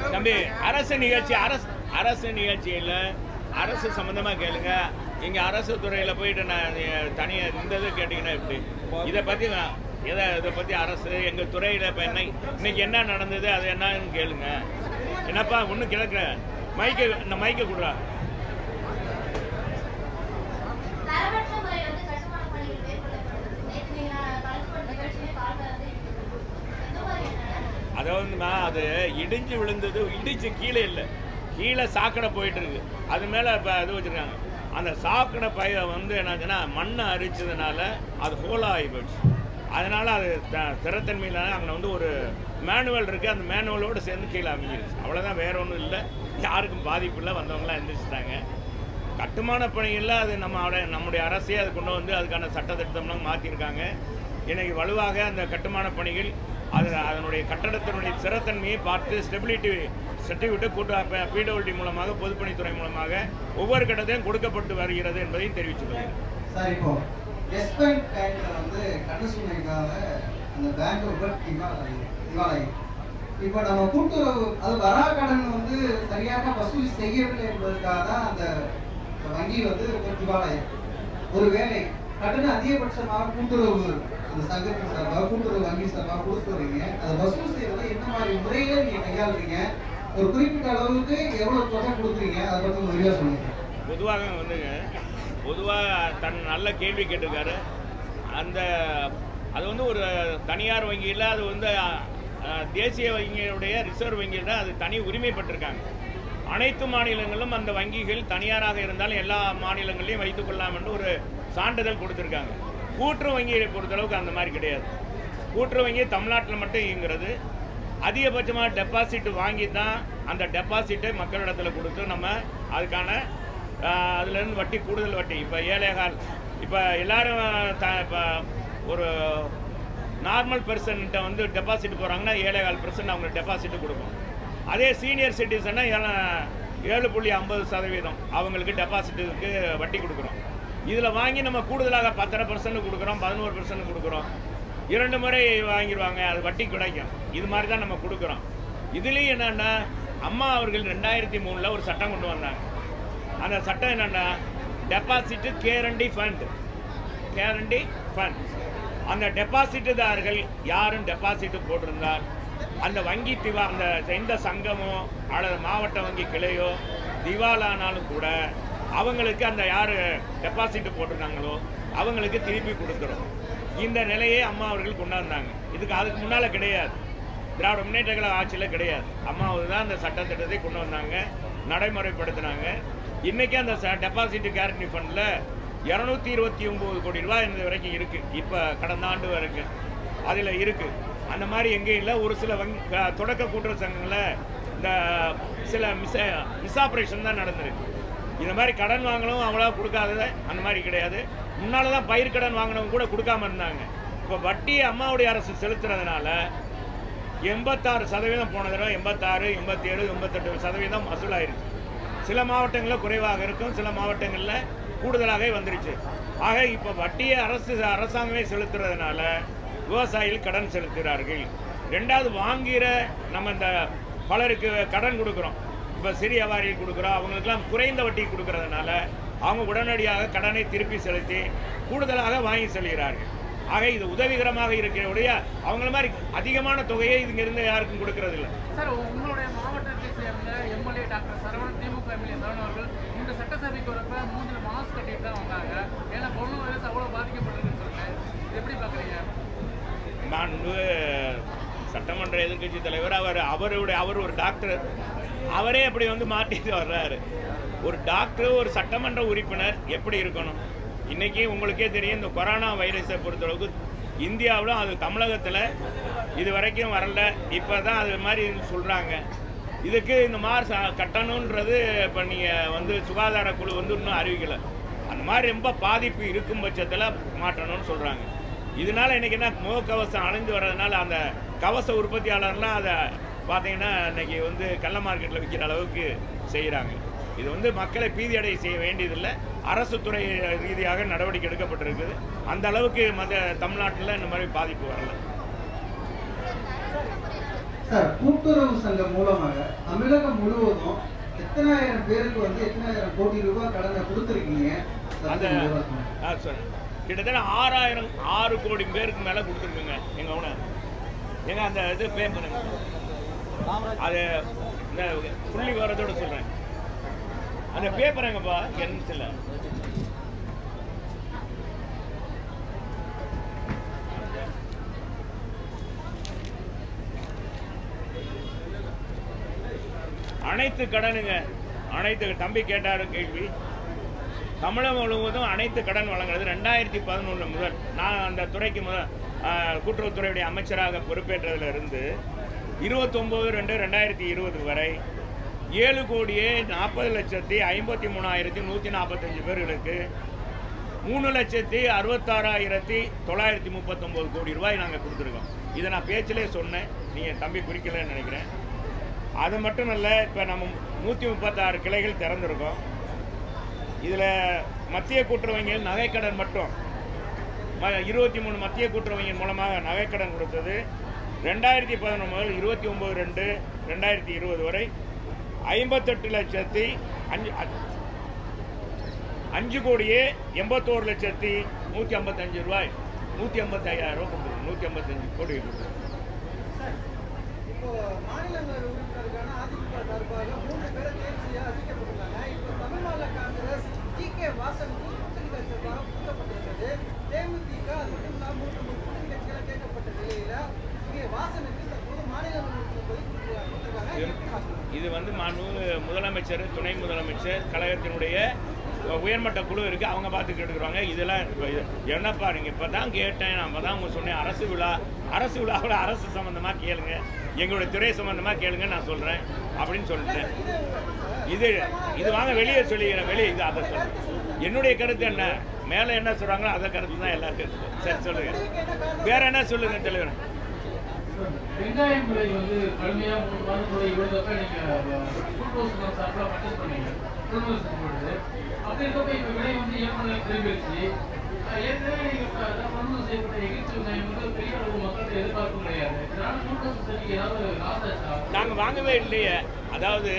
தம்பி அரசு நிகழ்ச்சி அரசு அரசு நிகழ்ச்சியில் அரசு சம்மந்தமாக கேளுங்க இங்கே அரசு துறையில் போயிட்டு நான் தனியாக இந்த இது கேட்டிங்கன்னா எப்படி இதை பற்றி நான் எதை இதை பற்றி அரசு எங்கள் துறையில் இப்போ என்ன இன்னைக்கு என்ன நடந்தது அது என்னன்னு கேளுங்க என்னப்பா ஒன்றும் கிடக்குற மைக்கை இந்த மைக்கை கொடுறா தரமற்ற முறையில் வந்து கட்டுமான பணிகள் மேற்கொள்ளப்படுது நேற்று நீங்க கலந்து நிகழ்ச்சியிலே பார்க்கறது எந்த மாதிரியான அதாவதுமா அது இடிஞ்சு விழுந்தது இடிச்சு கீழே இல்லை கீழே சாக்கடை போயிட்டு இருக்கு அது மேலே இப்போ இது வச்சுருக்காங்க அந்த சாக்கடை பய வந்து என்னாச்சுன்னா மண்ணை அரிச்சதுனால அது ஹோலாக ஆகி போயிடுச்சு அதனால் அது த திறத்தன்மையில் அங்கே வந்து ஒரு மேனுவல் இருக்குது அந்த மேனுவலோடு சேர்ந்து கீழே அமைஞ்சிருச்சு அவ்வளோதான் வேற ஒன்றும் இல்லை யாருக்கும் பாதிப்பு இல்லை வந்தவங்களாம் எந்திரிச்சிட்டாங்க கட்டுமான பணிகளில் அது நம்ம அட- நம்முடைய அரசே அது கொண்டு வந்து அதுக்கான சட்ட திட்டம்லாம் மாற்றிருக்காங்க இன்னைக்கு வலுவாக அந்த கட்டுமான பணிகள் அது அதனுடைய கட்டடத்தினுடைய ஸ்திரத்தன்மையை பார்த்து ஸ்டெபிலிட்டி சர்டிஃபிகேட் கூட்ட பிடபிள்டி மூலமாக பொதுப்பணித்துறை மூலமாக ஒவ்வொரு கட்டத்தையும் கொடுக்கப்பட்டு வருகிறது என்பதையும் தெரிவித்துள்ளேன் சார் இப்போ எஸ் பேங்க் பேங்க்ல வந்து கடன் சுமைக்காக அந்த பேங்க் ரொம்ப திவாலாகி திவாலாகி இப்போ நம்ம கூட்டுறவு அது வரா கடன் வந்து சரியாக வசூல் செய்யவில்லை என்பதற்காக தான் அந்த வங்கி வந்து ரொம்ப திவாலாகி ஒருவேளை கட்டணம் அதிகபட்சமாக கூட்டுறவு அந்த சங்கத்தின் சார்பாக கூட்டுறவு வங்கி சார்பாக கொடுத்துறீங்க அதை வசூல் செய்யறதை என்ன மாதிரி முறையில நீங்க கையாளுறீங்க ஒரு குறிப்பிட்ட அளவுக்கு எவ்வளவு தொகை கொடுக்குறீங்க அதை பத்தி ஒரு விரிவாக சொல்லுங்க பொதுவாக வந்துங்க பொதுவாக தன் நல்ல கேள்வி கேட்டிருக்காரு அந்த அது வந்து ஒரு தனியார் வங்கியில் அது வந்து அஹ், தேசிய வங்கியுடைய ரிசர்வ் வங்கியில் அது தனி உரிமை பெற்றிருக்காங்க அனைத்து மாநிலங்களும் அந்த வங்கிகள் தனியாராக இருந்தாலும் எல்லா மாநிலங்களையும் வைத்துக் கொள்ளலாம் என்று ஒரு சான்றிதழ் கொடுத்துருக்காங்க கூட்டுறவு வங்கியை பொறுத்தளவுக்கு அந்த மாதிரி கிடையாது கூட்டுறவு வங்கி தமிழ்நாட்டில் மட்டும் இயங்குறது அதிகபட்சமாக டெபாசிட் வாங்கி தான் அந்த டெபாசிட்டை மக்களிடத்தில் கொடுத்து நம்ம அதுக்கான ஆஹ், அதுலேருந்து வட்டி கூடுதல் வட்டி இப்போ ஏழைகால் இப்போ எல்லாரும் த இப்போ ஒரு நார்மல் பர்சன்கிட்ட வந்து டெபாசிட் போகிறாங்கன்னா ஏழைகால் பர்சன்ட் அவங்க டெபாசிட் கொடுக்கும் அதே சீனியர் சிட்டிசன்னா ஏழு புள்ளி ஐம்பது சதவீதம் அவங்களுக்கு டெபாசிட்டுக்கு வட்டி கொடுக்குறோம் இதில் வாங்கி நம்ம கூடுதலாக பத்தரை பர்சன்ட் கொடுக்குறோம் பதினோரு பர்சன்ட் கொடுக்குறோம் இரண்டு முறை வாங்கிடுவாங்க அது வட்டி கிடைக்கும் இது மாதிரி தான் நம்ம கொடுக்குறோம் இதுலேயும் என்னென்னா அம்மா அவர்கள் ரெண்டாயிரத்தி மூணில் ஒரு சட்டம் கொண்டு வந்தாங்க அந்த சட்டம் என்னென்னா deposit guarantee fund guarantee fund அந்த டெபாசிட்டுதாரர்கள் யாரும் டெபாசிட் போட்டிருந்தால் அந்த வங்கி திவா அந்த எந்த சங்கமோ அல்லது மாவட்ட வங்கி கிளையோ திவாலானாலும் கூட அவங்களுக்கு அந்த யார் டெபாசிட் போட்டிருக்காங்களோ அவங்களுக்கு திருப்பி கொடுத்துரும் இந்த நிலையை அம்மா அவர்கள் கொண்டாந்தாங்க இதுக்கு அதுக்கு முன்னால் கிடையாது திராவிட முன்னேற்ற கழக ஆட்சியில் கிடையாது அம்மாவது தான் அந்த சட்டத்திட்டத்தை கொண்டு வந்தாங்க நடைமுறைப்படுத்தினாங்க இன்றைக்கி அந்த டெபாசிட் கேரண்டி ஃபண்டில் இரநூத்தி இருபத்தி ஒம்பது கோடி ரூபாய் இந்த வரைக்கும் இருக்குது இப்போ கடந்த ஆண்டு வரைக்கும் அதில் இருக்குது அந்த மாதிரி எங்கேயும் இல்லை ஒரு சில வங்கி க- தொடக்க கூட்டுறவு சங்கங்களில் இந்த சில மிஸ் மிஸ்ஆப்ரேஷன் தான் நடந்திருக்கு இந்த மாதிரி கடன் வாங்கணும் அவ்வளோ கொடுக்காதது அந்த மாதிரி கிடையாது முன்னால் தான் பயிர் கடன் வாங்கினவங்க கூட கொடுக்காம இருந்தாங்க இப்போ வட்டியை அம்மாவுடைய அரசு செலுத்துறதுனால எண்பத்தாறு சதவீதம் போன தடவை எண்பத்தாறு எண்பத்தேழு எண்பத்தெட்டு சதவீதம் வசூலாயிருச்சு சில மாவட்டங்களில் குறைவாக இருக்கும் சில மாவட்டங்களில் கூடுதலாகவே வந்துருச்சு ஆக இப்போ வட்டியை அரசு அரசாங்கமே செலுத்துறதுனால விவசாயிகள் கடன் செலுத்துகிறார்கள் ரெண்டாவது வாங்குகிற நம்ம இந்த பலருக்கு கடன் கொடுக்குறோம் இப்போ சிறிய வியாபாரிகள் கொடுக்குறோம் அவங்களுக்கெல்லாம் குறைந்த வட்டி கொடுக்கறதுனால அவங்க உடனடியாக கடனை திருப்பி செலுத்தி கூடுதலாக வாங்கி செல்கிறார்கள் ஆக இது உதவிகரமாக இருக்கிறவுடைய அவங்கள மாதிரி அதிகமான தொகையை இங்கிருந்து யாருக்கும் கொடுக்கறது இல்லை சார் உங்களுடைய மாவட்டத்தை சேர்ந்த MLA doctor Saravanan DMK MLA Saravanan அவர்கள் இந்த சட்டசபைக்கு வரப்ப மூஞ்சில் மாஸ்க் கட்டிட்டு தான் வந்தாங்க ஏன்னா கொரோனா வைரஸ் அவ்வளோ பாதிக்கப்படுதுன்னு சொல்லிட்டு இது எப்படி பார்க்குறீங்க மாண்பு சட்டமன்ற எதிர்க்கட்சி தலைவர் அவர் அவருடைய அவர் ஒரு டாக்டர் அவரே அப்படி வந்து மாட்டிட்டு வர்றாரு ஒரு டாக்டர் ஒரு சட்டமன்ற உறுப்பினர் எப்படி இருக்கணும் இன்னைக்கு உங்களுக்கே தெரியும் இந்த கொரோனா வைரஸை பொறுத்தளவுக்கு இந்தியாவிலும் அது தமிழகத்தில் இது வரைக்கும் வரல இப்போ தான் அது மாதிரி சொல்கிறாங்க இதுக்கு இந்த மாதிரி ச- கட்டணுன்றது இப்போ நீங்கள் வந்து சுகாதார குழு வந்து இன்னும் அறிவிக்கலை அந்த மாதிரி ரொம்ப பாதிப்பு இருக்கும் பட்சத்தில் மாற்றணும்னு சொல்கிறாங்க இதனால இன்னைக்கு என்ன முகக்கவசம் அணிந்து வர்றதுனால அந்த கவச உற்பத்தியாளர்லாம் அதை பார்த்தீங்கன்னா இன்னைக்கு வந்து கள்ள மார்க்கெட்டில் விற்கிற அளவுக்கு செய்கிறாங்க இது வந்து மக்களை பீதியடை செய்ய வேண்டியதில்லை அரசு துறை ரீதியாக நடவடிக்கை எடுக்கப்பட்டிருக்குது அந்த அளவுக்கு மத தமிழ்நாட்டில் இந்த மாதிரி பாதிப்பு வரல சார் கூட்டுறவு சங்கம் மூலமாக தமிழகம் முழுவதும் எத்தனாயிரம் பேருக்கு வந்து எத்தனாயிரம் கோடி ரூபாய் கடனை கொடுத்துருக்கீங்க அந்த ஆ சார் கிட்டத்தட்ட ஆறாயிரம் ஆறு கோடி பேருக்கு மேலே கொடுத்துருக்குங்க எங்கள் உன எங்க அந்த இது பே பண்ணுங்க அது இந்த புள்ளி வரதோட சொல்கிறேன் அந்த பேப்பருங்கப்பா என்ன சொல்ல அனைத்து கடனுங்க அனைத்து தம்பி கேட்டாரு கேள்வி தமிழகம் முழுவதும் அனைத்து கடன் வழங்குறது ரெண்டாயிரத்தி பதினொன்று முதல் நான் அந்த துறைக்கு முதல் ஆஹ், கூட்டுறவுத்துறையுடைய அமைச்சராக பொறுப்பேற்றதுல இருந்து இருபத்தொம்போது ரெண்டு ரெண்டாயிரத்தி இருபது வரை ஏழு கோடியே நாற்பது லட்சத்தி ஐம்பத்தி மூணாயிரத்தி நூற்றி நாற்பத்தஞ்சு பேர்களுக்கு மூணு லட்சத்தி அறுபத்தாறாயிரத்தி தொள்ளாயிரத்தி முப்பத்தொம்போது கோடி ரூபாய் நாங்கள் கொடுத்துருக்கோம் இதை நான் பேச்சிலே சொன்னேன் நீங்கள் தம்பி குறிக்கலன்னு நினைக்கிறேன் அது மட்டும் இல்லை இப்போ நம்ம நூற்றி முப்பத்தாறு கிளைகள் திறந்திருக்கோம் இதில் மத்திய கூட்டுறவங்கிகள் நகைக்கடன் மட்டும் இருபத்தி மூணு மத்திய கூட்டுறவங்கின் மூலமாக நகைக்கடன் கொடுத்தது ரெண்டாயிரத்தி பதினொன்று முதல் இருபத்தி ஒம்பது ரெண்டு ரெண்டாயிரத்தி இருபது வரை ஐம்பத்தெட்டு லட்சத்தி அஞ்சு அ- அஞ்சு கோடியே எண்பத்தோரு லட்சத்தி நூற்றி ஐம்பத்தஞ்சு ரூபாய் நூற்றி ஐம்பத்தையாயிரம் ரூபாய் கொடுத்துருக்கோம் நூற்றி ஐம்பத்தஞ்சு கோடி கொடுத்துருக்கோம் இப்போ மாநிலங்களவை உறுப்பினருக்கான அதிமுக சார்பாக மூன்று பேரை தேர்ச்சியாக அறிவிக்கப்பட்டிருக்காங்க இப்போ தமிழ்நாடு காங்கிரஸ் ஜி கே வாசனுக்கு கூட்டணி கட்சி சார்பாக கூட்டப்பட்டிருக்கிறது தேமுதிக அது மட்டும் இல்லாமல் மூன்று மூணு கூட்டணி கட்சிகளை கேட்கப்பட்ட நிலையில இங்கே வாசனுக்கு தற்போது மாநிலங்களவை உறுப்பினர் பதவி கொடுத்திருக்காங்க. கொடுத்திருக்காங்க இது- எப்படி பார்க்கணும்? இது வந்து மாண்பு முதலமைச்சர் துணை முதலமைச்சர் கழகத்தினுடைய உயர்மட்ட குழு இருக்கு அவங்க பார்த்துக்கிட்டு இருக்கிறாங்க இதெல்லாம் இப்ப இது- என்னப்பா நீங்க இப்போ தான் கேட்டேன் நான் அப்போ தான் உங்க சொன்னேன் அரசு விழா அரசு விழாவில் அரசு சம்பந்தமா கேளுங்க எங்களுடைய துறை சம்பந்தமா கேளுங்க நான் சொல்றேன் அப்படின்னு சொல்லிட்டேன் இது இது வாங்க வெளியே சொல்லிக்கிறேன் வெளியே இது அதை சொல்றேன் என்னுடைய கருத்து என்ன மேலே என்ன சொல்றாங்களோ அதை கருத்து தான் எல்லாருக்கும் சரி சொல்லுங்க வேற என்ன சொல்லுங்க தலைவர் வெங்காயம் விலை வந்து கடுமையா மூணு மாதத்தோட இவ்வளவு நீங்க கூட்டுறவு சார்பில் பர்ச்சேஸ் பண்ணீங்க கொள்முதல் செய்யும் பொழுது அப்படி இருக்கப்ப இப்ப விலை வந்து ஏற்பட திரும்பிடுச்சு அஹ் ஏற்கனவே நீங்க இப்ப அதான் கொள்முதல் செய்யப்பட்ட எகிப்து வெங்காயம் வந்து பெரிய அளவு மக்கள்கிட்ட எதிர்பார்ப்பு கிடையாது இதனால கூட்டுறவு சந்தைக்கு ஏதாவது லாஸ் ஆச்சா நாங்கள் வாங்கவே இல்லையே அதாவது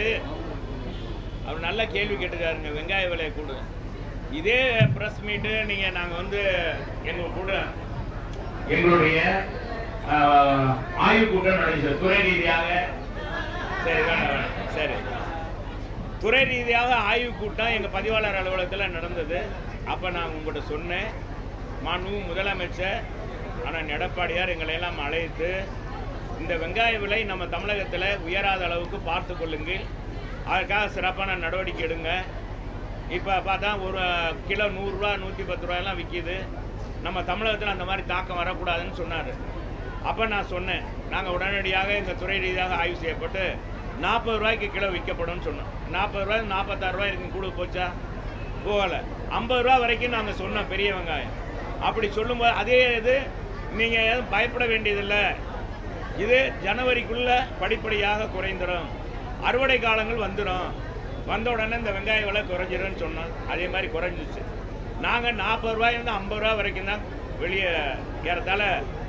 அவர் நல்ல கேள்வி கேட்டுக்காருங்க வெங்காய விலை கூடு இதே ப்ரெஸ் மீட்டு நீங்கள் நாங்கள் வந்து எங்கள் கூட எங்களுடைய ஆஹ், ஆய்வு கூட்டம் நடந்துச்சு துறை ரீதியாக சரி வேணாம் வேணாம் சரி துறை ரீதியாக ஆய்வு கூட்டம் எங்கள் பதிவாளர் அலுவலகத்தில் நடந்தது அப்போ நான் உங்கள்கிட்ட சொன்னேன் மாண்பு முதலமைச்சர் ஆனால் எடப்பாடியார் எங்களை எல்லாம் அழைத்து இந்த வெங்காய விலை நம்ம தமிழகத்தில் உயராத அளவுக்கு பார்த்து கொள்ளுங்கள் அதற்காக சிறப்பான நடவடிக்கை எடுங்க இப்போ பார்த்தா ஒரு கிலோ நூறுரூவா நூற்றி பத்து ரூபாயெல்லாம் விற்கிது நம்ம தமிழகத்தில் அந்த மாதிரி தாக்கம் வரக்கூடாதுன்னு சொன்னார் அப்போ நான் சொன்னேன் நாங்கள் உடனடியாக எங்கள் துறை ரீதியாக ஆய்வு செய்யப்பட்டு நாற்பது ரூபாய்க்கு கிலோ விற்கப்படும்னு சொன்னோம் நாற்பது ரூபாய் நாற்பத்தாறு ரூபாய் இருக்கும் கூட போச்சா போகலை ஐம்பது ரூபா வரைக்கும் நாங்கள் சொன்னோம் பெரிய வெங்காயம் அப்படி சொல்லும்போது அதே இது நீங்கள் எதுவும் பயப்பட வேண்டியதில்லை இது ஜனவரிக்குள்ள படிப்படியாக குறைந்துடும் அறுவடை காலங்கள் வந்துடும் வந்த உடனே இந்த வெங்காய விலை குறைஞ்சிரும்னு சொன்னோம் அதே மாதிரி குறைஞ்சிச்சு நாங்கள் நாற்பது ரூபாயிலிருந்து ஐம்பது ரூபா வரைக்கும் தான் வெளியே ஏறத்தாழ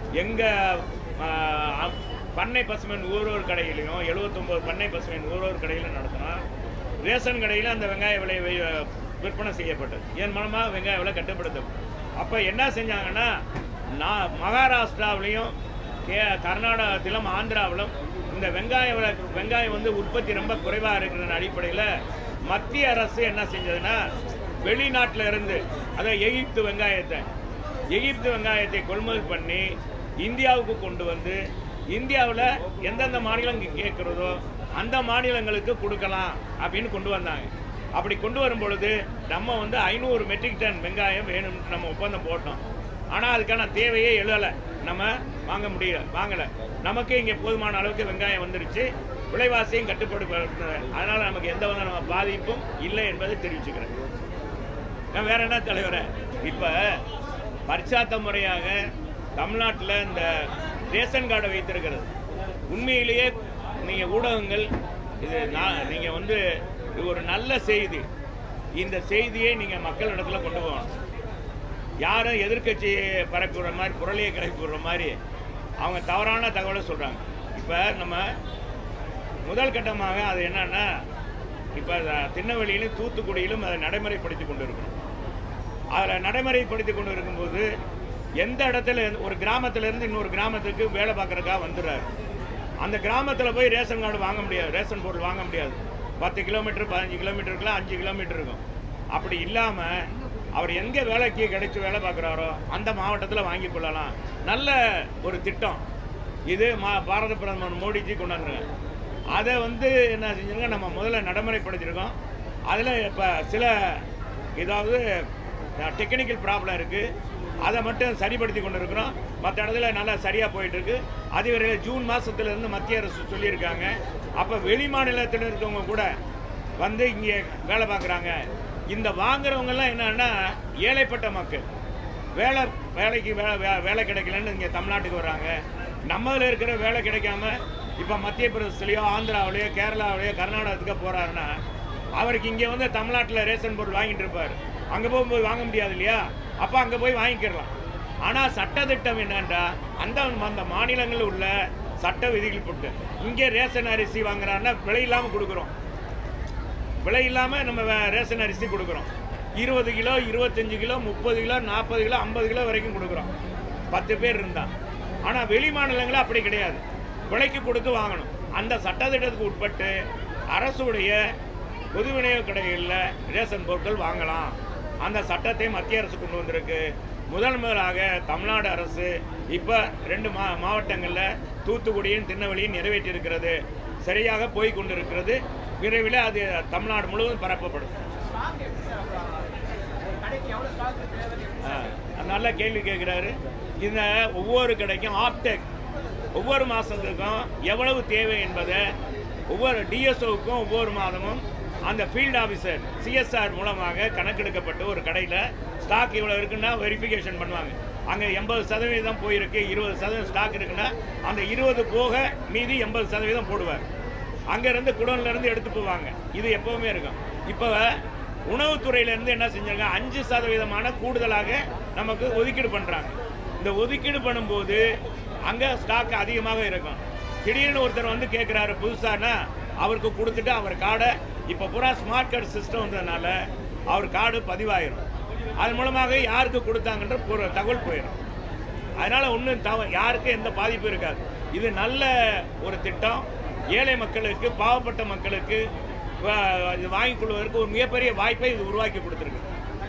எங்கள் பண்ணை பசுமன் ஊரூர் கடையிலையும் எழுபத்தொம்போது பண்ணை பசுமன் ஊரூர் கடையிலும் நடத்தினோம் ரேஷன் கடையில் அந்த வெங்காய விலை வி- விற்பனை செய்யப்பட்டது என் மூலமாக வெங்காய விலை கட்டுப்படுத்தும் அப்போ என்ன செஞ்சாங்கன்னா நான் மகாராஷ்டிராவிலையும் கே கர்நாடகத்திலும் ஆந்திராவிலும் இந்த வெங்காய விலை வெங்காயம் வந்து உற்பத்தி ரொம்ப குறைவாக இருக்கிற அடிப்படையில் மத்திய அரசு என்ன செஞ்சதுன்னா வெளிநாட்டில் இருந்து அதாவது எகிப்து வெங்காயத்தை எகிப்து வெங்காயத்தை கொள்முதல் பண்ணி இந்தியாவுக்கு கொண்டு வந்து இந்தியாவில் எந்தெந்த மாநிலம் இங்கே கேட்குறதோ அந்த மாநிலங்களுக்கு கொடுக்கலாம் அப்படின்னு கொண்டு வந்தாங்க அப்படி கொண்டு வரும் பொழுது நம்ம வந்து ஐநூறு மெட்ரிக் டன் வெங்காயம் வேணும்னு நம்ம ஒப்பந்தம் போட்டோம் ஆனால் அதுக்கான தேவையே எழுதலை நம்ம வாங்க முடியல வாங்கலை நமக்கு இங்கே போதுமான அளவுக்கு வெங்காயம் வந்துருச்சு விலைவாசியும் கட்டுப்படுத்த அதனால் நமக்கு எந்த வித நம்ம பாதிப்பும் இல்லை என்பதை தெரிவிச்சுக்கிறேன் நான் வேற என்ன தலைவரே இப்போ பரிச்சாத்த முறையாக தமிழ்நாட்டில் இந்த ரேஷன் கார்டை வைத்திருக்கிறது உண்மையிலேயே நீங்கள் ஊடகங்கள் இது நான் நீங்கள் வந்து இது ஒரு நல்ல செய்தி இந்த செய்தியை நீங்கள் மக்களிடத்துல கொண்டு போகணும் யாரும் எதிர்க்கட்சி பரப்பி விடுற மாதிரி குரலையை கிளப்பி விடுற மாதிரி அவங்க தவறான தகவலை சொல்கிறாங்க இப்போ நம்ம முதல் கட்டமாக அது என்னன்னா இப்போ திருநெல்வேலியிலும் தூத்துக்குடியிலும் அதை நடைமுறைப்படுத்தி கொண்டு இருக்கிறோம் அதில் நடைமுறைப்படுத்தி கொண்டு இருக்கும்போது எந்த இடத்துல இருந்து- ஒரு கிராமத்துல இருந்து இன்னொரு கிராமத்துக்கு வேலை பார்க்கறதுக்காக வந்துடுறாரு அந்த கிராமத்தில் போய் ரேஷன் கார்டு வாங்க முடியாது ரேஷன் பொருள் வாங்க முடியாது பத்து கிலோமீட்டர் பதினஞ்சு கிலோமீட்டருக்குலாம் அஞ்சு கிலோமீட்டர் இருக்கும் அப்படி இல்லாமல் அவர் எங்கே வேலைக்கு கிடைச்சி வேலை பார்க்குறாரோ அந்த மாவட்டத்தில் வாங்கி கொள்ளலாம் நல்ல ஒரு திட்டம் இது மா பாரத பிரதமர் மோடிஜி கொண்டாந்துருங்க அதை வந்து என்ன செஞ்சுருங்க நம்ம முதல்ல நடைமுறைப்படுத்தியிருக்கோம் அதில் இப்போ சில ஏதாவது டெக்னிக்கல் ப்ராப்ளம் இருக்குது அதை மட்டும் சரிப்படுத்தி கொண்டு இருக்கிறோம் மற்ற இடத்துல நல்லா சரியாக போயிட்டு இருக்கு அதுவரையில் ஜூன் மாதத்துலேருந்து மத்திய அரசு சொல்லியிருக்காங்க அப்போ வெளி மாநிலத்தில் இருக்கவங்க கூட வந்து இங்கே வேலை பார்க்குறாங்க இந்த வாங்குறவங்கெல்லாம் என்னன்னா ஏழைப்பட்ட மக்கள் வேலை வேலைக்கு வேலை வே- வேலை கிடைக்கலன்னு இங்கே தமிழ்நாட்டுக்கு வர்றாங்க நம்மள இருக்கிற வேலை கிடைக்காம இப்போ மத்திய பிரதேசத்துலையோ ஆந்திராவிலையோ கேரளாவிலையோ கர்நாடகத்துக்கோ போகிறாருன்னா அவருக்கு இங்கே வந்து தமிழ்நாட்டில் ரேஷன் பொருள் வாங்கிட்டு இருப்பார் அங்கே போகும்போது வாங்க முடியாது இல்லையா அப்போ அங்கே போய் வாங்கிக்கிடலாம் ஆனால் சட்டத்திட்டம் என்னன்றா அந்த அந்த மாநிலங்களில் உள்ள சட்ட விதிகள் போட்டு இங்கே ரேஷன் அரிசி வாங்குறான்னா விலை இல்லாமல் கொடுக்குறோம் விலை இல்லாமல் நம்ம வே- ரேஷன் அரிசி கொடுக்குறோம் இருபது கிலோ இருபத்தஞ்சு கிலோ முப்பது கிலோ நாற்பது கிலோ ஐம்பது கிலோ வரைக்கும் கொடுக்குறோம் பத்து பேர் இருந்தா ஆனால் வெளி மாநிலங்களில் அப்படி கிடையாது விலைக்கு கொடுத்து வாங்கணும் அந்த சட்டத்திட்டத்துக்கு உட்பட்டு அரசுடைய பொது விநியோக கடைகளில் ரேஷன் பொருட்கள் வாங்கலாம் அந்த சட்டத்தை மத்திய அரசு கொண்டு வந்திருக்கு முதல் முதலாக தமிழ்நாடு அரசு இப்போ ரெண்டு மா மாவட்டங்களில் தூத்துக்குடியும் திருநெல்வேலியும் நிறைவேற்றியிருக்கிறது சரியாக போய் கொண்டிருக்கிறது விரைவில் அது தமிழ்நாடு முழுவதும் பரப்பப்படும் ஆ, நல்ல கேள்வி கேட்குறாரு இந்த ஒவ்வொரு கடைக்கும் ஆப்டெக் ஒவ்வொரு மாதத்துக்கும் எவ்வளவு தேவை என்பதை ஒவ்வொரு டிஎஸ்ஓவுக்கும் ஒவ்வொரு மாதமும் அந்த ஃபீல்ட் ஆஃபீஸர் சிஎஸ்ஆர் மூலமாக கணக்கெடுக்கப்பட்டு ஒரு கடையில் ஸ்டாக் இவ்வளோ இருக்குன்னா வெரிஃபிகேஷன் பண்ணுவாங்க அங்கே எண்பது சதவீதம் போயிருக்கு இருபது சதவீதம் ஸ்டாக் இருக்குன்னா அந்த இருபது போக மீதி எண்பது சதவீதம் போடுவார் அங்கேருந்து குடோன்லேருந்து எடுத்து போவாங்க இது எப்போவுமே இருக்கும் இப்போ உணவுத்துறையிலேருந்து என்ன செஞ்சாங்க அஞ்சு சதவீதமான கூடுதலாக நமக்கு ஒதுக்கீடு பண்ணுறாங்க இந்த ஒதுக்கீடு பண்ணும்போது அங்கே ஸ்டாக் அதிகமாக இருக்கும் திடீர்னு ஒருத்தர் வந்து கேட்குறாரு புதுசானா அவருக்கு கொடுத்துட்டு அவர் கார்டை இப்போ பூரா ஸ்மார்ட் கார்டு சிஸ்டம் வந்ததுனால அவர் கார்டு பதிவாயிரும் அது மூலமாக யாருக்கு கொடுத்தாங்கன்ற ஒரு தகவல் போயிடும் அதனால ஒன்றும் தவ யாருக்கும் எந்த பாதிப்பும் இருக்காது இது நல்ல ஒரு திட்டம் ஏழை மக்களுக்கு பாவப்பட்ட மக்களுக்கு வா- இது வாங்கிக் கொள்வதற்கு ஒரு மிகப்பெரிய வாய்ப்பை இது உருவாக்கி கொடுத்துருக்கு